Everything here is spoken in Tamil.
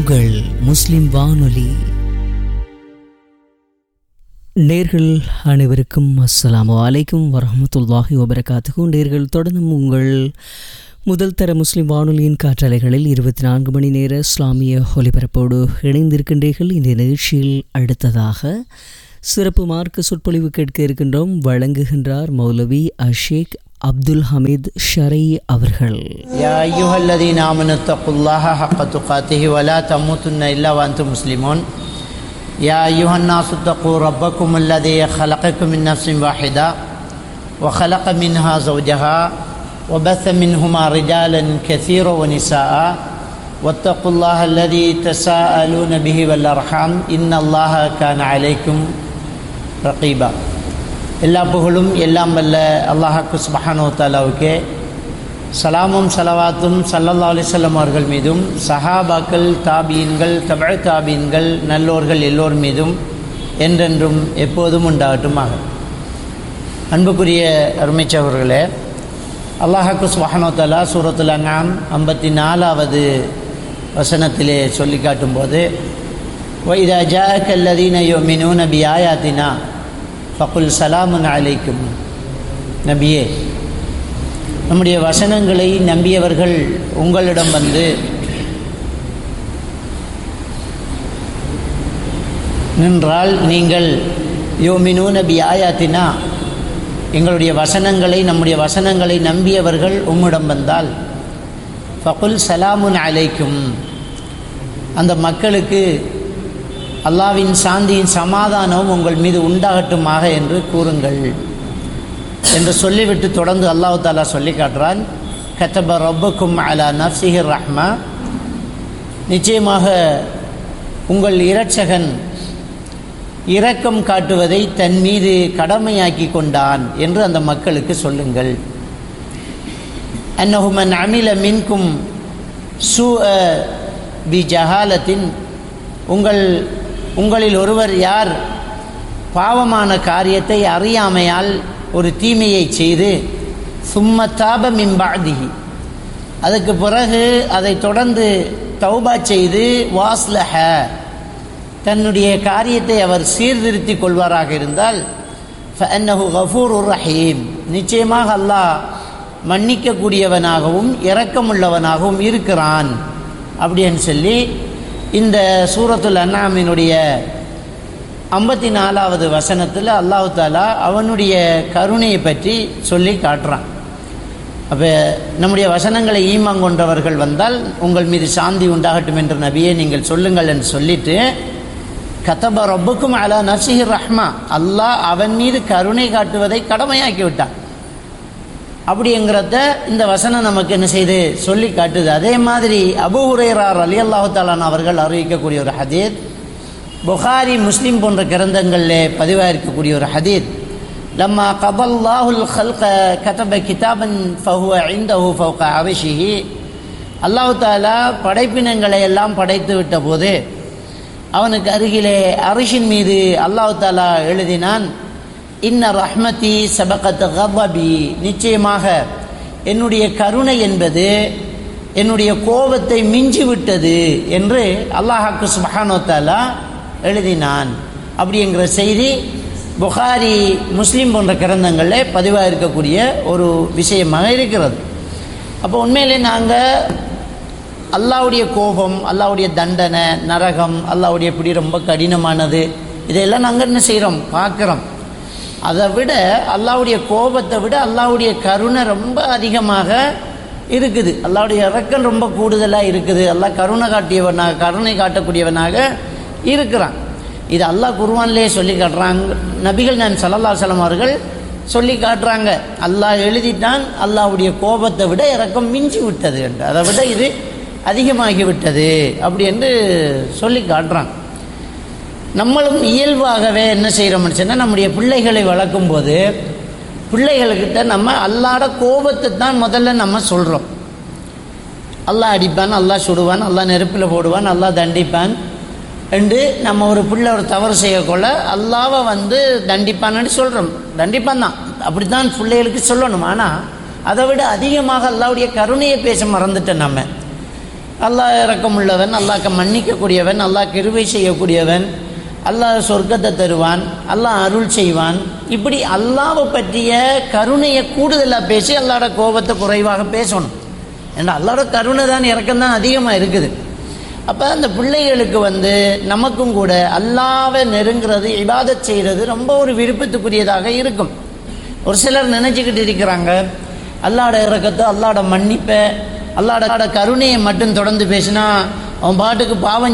உங்கள் முஸ்லிம் வானொலி நேர்கள் அனைவருக்கும் அஸ்ஸலாமு அலைக்கும் வரஹமத்துல்லாஹி வபரகாத்துக்கு நேர்கள் தொடர்ந்து உங்கள் முதல் தர முஸ்லிம் வானொலியின் காற்றலைகளில் இருபத்தி நான்கு மணி நேர இஸ்லாமிய ஒலிபரப்போடு இணைந்திருக்கின்றீர்கள் இந்த நிகழ்ச்சியில் அடுத்ததாக சிறப்பு மார்க்க சொற்பொழிவு கேட்க இருக்கின்றோம் வழங்குகின்றார் மௌலவி அஷேக் அப்துல் ஹமீத் ஷரை அவர்கள் يا أيها الذين آمنوا اتقوا الله حق تقاته ولا تموتن إلا وأنتم مسلمون يا أيها الناس اتقوا ربكم الذي خلقكم من نفس واحدة وخلق منها زوجها وبث منهما رجالا كثيرا ونساء واتقوا الله الذي تساءلون به والأرحام إن الله كان عليكم رقيبا எல்லா புகழும் எல்லாம் வல்ல அல்லாஹாக்கு சுபஹானோ தாலாவுக்கே சலாமும் சலவாத்தும் சல்லல்லா அலிசல்லம் அவர்கள் மீதும் சஹாபாக்கள் தாபீன்கள் தபழ தாபீன்கள் நல்லோர்கள் எல்லோர் மீதும் என்றென்றும் எப்போதும் உண்டாகட்டுமாக அன்புக்குரிய அருமைச்சவர்களே அல்லாஹாக்கு சுபஹானோ தாலா சூரத்துல் அனாம் ஐம்பத்தி நாலாவது வசனத்திலே சொல்லி காட்டும்போது வைதா ஜாக் அல்லதீன யோமினூன பி ஆயாத்தினா ஃபகுல் சலாமுன் அலைக்கும் நபியே நம்முடைய வசனங்களை நம்பியவர்கள் உங்களிடம் வந்து நின்றால் நீங்கள் யோமினு நபி ஆயாத்தினா எங்களுடைய வசனங்களை நம்முடைய வசனங்களை நம்பியவர்கள் உம்மிடம் வந்தால் ஃபகுல் சலாமுன் அலைக்கும் அந்த மக்களுக்கு அல்லாவின் சாந்தியின் சமாதானம் உங்கள் மீது உண்டாகட்டுமாக என்று கூறுங்கள் என்று சொல்லிவிட்டு தொடர்ந்து அல்லாஹு தாலா சொல்லி காட்டுறான் கத்தப ரப்புக்கும் அலா நப்சிஹிர் ரஹ்மா நிச்சயமாக உங்கள் இரட்சகன் இரக்கம் காட்டுவதை தன் மீது கடமையாக்கி கொண்டான் என்று அந்த மக்களுக்கு சொல்லுங்கள் அன்னஹுமன் அமில மின்கும் சு பி ஜஹாலத்தின் உங்கள் உங்களில் ஒருவர் யார் பாவமான காரியத்தை அறியாமையால் ஒரு தீமையை செய்து சும்மத்தாப மிம்பாதிகி அதுக்கு பிறகு அதை தொடர்ந்து தௌபா செய்து வாஸ்லஹ தன்னுடைய காரியத்தை அவர் சீர்திருத்தி கொள்வாராக இருந்தால் ஃபன்னஹு கஃபூர் ரஹீம் நிச்சயமாக அல்லாஹ் மன்னிக்கக்கூடியவனாகவும் இரக்கமுள்ளவனாகவும் இருக்கிறான் அப்படின்னு சொல்லி இந்த சூரத்துல் அண்ணாமினுடைய ஐம்பத்தி நாலாவது வசனத்தில் அல்லாஹு தாலா அவனுடைய கருணையை பற்றி சொல்லி காட்டுறான் அப்போ நம்முடைய வசனங்களை ஈமாங் கொண்டவர்கள் வந்தால் உங்கள் மீது சாந்தி உண்டாகட்டும் என்ற நபியை நீங்கள் சொல்லுங்கள் என்று சொல்லிட்டு கத்தப ரப்புக்கும் அலா நசிஹிர் ரஹ்மா அல்லாஹ் அவன் மீது கருணை காட்டுவதை கடமையாக்கி விட்டான் அப்படிங்கிறத இந்த வசனம் நமக்கு என்ன செய்து சொல்லி காட்டுது அதே மாதிரி அபு உரையரார் அலி அல்லாஹு தாலான் அவர்கள் அறிவிக்கக்கூடிய ஒரு ஹதீத் புகாரி முஸ்லீம் போன்ற கிரந்தங்களில் பதிவாயிருக்கக்கூடிய ஒரு ஹதீத் லம்மா கபல்லாஹுல் ஹல்க கதப கிதாபன் ஃபஹுவ ஐந்தஹு ஃபவுக அரிஷிஹி அல்லாஹு தாலா படைப்பினங்களை எல்லாம் படைத்து விட்ட போது அவனுக்கு அருகிலே அரிஷின் மீது அல்லாஹு தாலா எழுதினான் இன்ன ரஹ்மதி சபகத் கபபி நிச்சயமாக என்னுடைய கருணை என்பது என்னுடைய கோபத்தை மிஞ்சி விட்டது என்று அல்லாஹாக்கு சுபஹானோத்தாலா எழுதினான் அப்படிங்கிற செய்தி புகாரி முஸ்லீம் போன்ற கிரந்தங்களில் பதிவாக இருக்கக்கூடிய ஒரு விஷயமாக இருக்கிறது அப்போ உண்மையிலே நாங்கள் அல்லாவுடைய கோபம் அல்லாவுடைய தண்டனை நரகம் அல்லாவுடைய பிடி ரொம்ப கடினமானது இதையெல்லாம் நாங்கள் என்ன செய்கிறோம் பார்க்குறோம் அதை விட அல்லாவுடைய கோபத்தை விட அல்லாவுடைய கருணை ரொம்ப அதிகமாக இருக்குது அல்லாவுடைய இறக்கம் ரொம்ப கூடுதலாக இருக்குது அல்லாஹ் கருணை காட்டியவனாக கருணை காட்டக்கூடியவனாக இருக்கிறான் இது அல்லாஹ் குருவான்லேயே சொல்லி காட்டுறாங்க நபிகள் நான் சல்லல்லா சலம் அவர்கள் சொல்லி காட்டுறாங்க அல்லாஹ் எழுதிட்டான் அல்லாவுடைய கோபத்தை விட இறக்கம் மிஞ்சி விட்டது என்று அதை விட இது அதிகமாகி விட்டது அப்படி என்று சொல்லி காட்டுறான் நம்மளும் இயல்பாகவே என்ன செய்கிறோம்னு சொன்னால் நம்முடைய பிள்ளைகளை வளர்க்கும் போது பிள்ளைகள்கிட்ட நம்ம அல்லாட கோபத்தை தான் முதல்ல நம்ம சொல்கிறோம் அல்லாஹ் அடிப்பான் அல்லாஹ் சுடுவான் அல்லாஹ் நெருப்பில் போடுவான் அல்லாஹ் தண்டிப்பான் என்று நம்ம ஒரு பிள்ளை ஒரு தவறு செய்யக்கொள்ள அல்லாவை வந்து தண்டிப்பான்னு சொல்கிறோம் தண்டிப்பான் தான் அப்படி தான் பிள்ளைகளுக்கு சொல்லணும் ஆனால் அதை விட அதிகமாக அல்லாவுடைய கருணையை பேச மறந்துட்டோம் நம்ம அல்லாஹ் இரக்கமுள்ளவன் அல்லாஹ்க்கு மன்னிக்கக்கூடியவன் அல்லாஹ் கிருபை செய்யக்கூடியவன் அல்லாஹ் சொர்க்கத்தை தருவான் அல்லாஹ் அருள் செய்வான் இப்படி அல்லாவை பற்றிய கருணையை கூடுதலாக பேசி அல்லாட கோபத்தை குறைவாக பேசணும் ஏன்னா அல்லாட கருணை தான் இறக்கம் தான் அதிகமாக இருக்குது அப்போ அந்த பிள்ளைகளுக்கு வந்து நமக்கும் கூட அல்லாவை நெருங்கிறது இபாதத் செய்கிறது ரொம்ப ஒரு விருப்பத்துக்குரியதாக இருக்கும் ஒரு சிலர் நினச்சிக்கிட்டு இருக்கிறாங்க அல்லாட இறக்கத்தை அல்லாட மன்னிப்பை அல்லாட கருணையை மட்டும் தொடர்ந்து பேசினா அவன் பாட்டுக்கு பாவம்